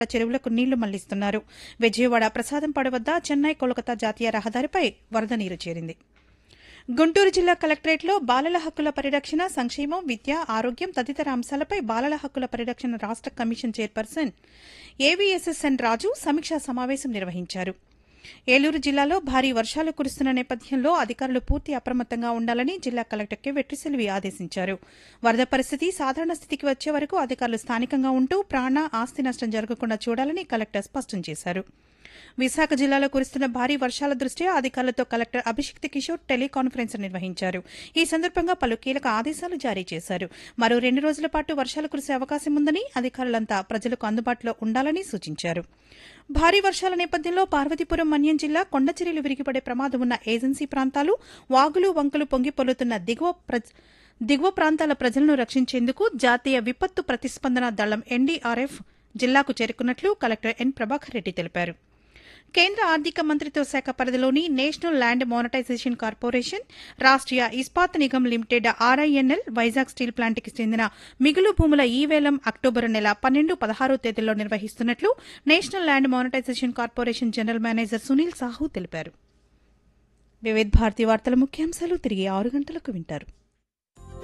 చెరువులకు నీళ్లు మళ్లిస్తున్నారు విజయవాడ ప్రసాదంపాడు వద్ద చెన్నై కోల్కతా జాతీయ రహదారిపై వరద నీరు చేరింది గుంటూరు జిల్లా కలెక్టరేట్లో బాలల హక్కుల పరిరక్షణ సంక్షేమం విద్య ఆరోగ్యం తదితర అంశాలపై బాలల హక్కుల పరిరక్షణ రాష్ట కమిషన్ చైర్పర్సన్ ఏవీఎస్ఎస్ఎన్ రాజు సమీక్షా సమావేశం నిర్వహించారు ఏలూరు జిల్లాలో భారీ వర్షాలు కురుస్తున్న నేపథ్యంలో అధికారులు పూర్తి అప్రమత్తంగా ఉండాలని జిల్లా కలెక్టర్ కె వెట్రిసెల్వి ఆదేశించారు వరద పరిస్థితి సాధారణ స్థితికి వచ్చే వరకు అధికారులు స్థానికంగా ఉంటూ ప్రాణ ఆస్తి నష్టం జరగకుండా చూడాలని కలెక్టర్ స్పష్టం చేశారు విశాఖ జిల్లాలో కురుస్తున్న భారీ వర్షాల దృష్ట్యా అధికారులతో కలెక్టర్ అభిషిక్త్ కిషోర్ టెలికాన్ఫరెన్స్ నిర్వహించారు ఈ సందర్భంగా పలు కీలక ఆదేశాలు జారీ చేశారు మరో రెండు రోజుల పాటు వర్షాలు కురిసే అవకాశం ఉందని అధికారులంతా ప్రజలకు అందుబాటులో ఉండాలని సూచించారు భారీ వర్షాల నేపథ్యంలో పార్వతీపురం మన్యం జిల్లా కొండచెరీలు విరిగిపడే ప్రమాదం ఉన్న ఏజెన్సీ ప్రాంతాలు వాగులు వంకలు పొంగిపొర్లుతున్న దిగువ ప్రజ- దిగువ ప్రాంతాల ప్రజలను రక్షించేందుకు జాతీయ విపత్తు ప్రతిస్పందన దళం ఎన్డీఆర్ఎఫ్ జిల్లాకు చేరుకున్నట్లు కలెక్టర్ ఎన్ ప్రభాకర్ రెడ్డి తెలిపారు కేంద్ర ఆర్థిక మంత్రిత్వ శాఖ పరిధిలోని national land monetisation corporation Rashtriya Ispat Nigam limited RINL Vizag steel ప్లాంట్కి చెందిన మిగులు భూముల ఈ వేలం అక్టోబర్ నెల పన్నెండు పదహారు తేదీల్లో నిర్వహిస్తున్నట్లు national land monetisation corporation general manager Sunil Sahu తెలిపారు వివిధ భారతి వార్తల ముఖ్యాంశాలు తిరిగి ఆరు గంటలకు వింటారు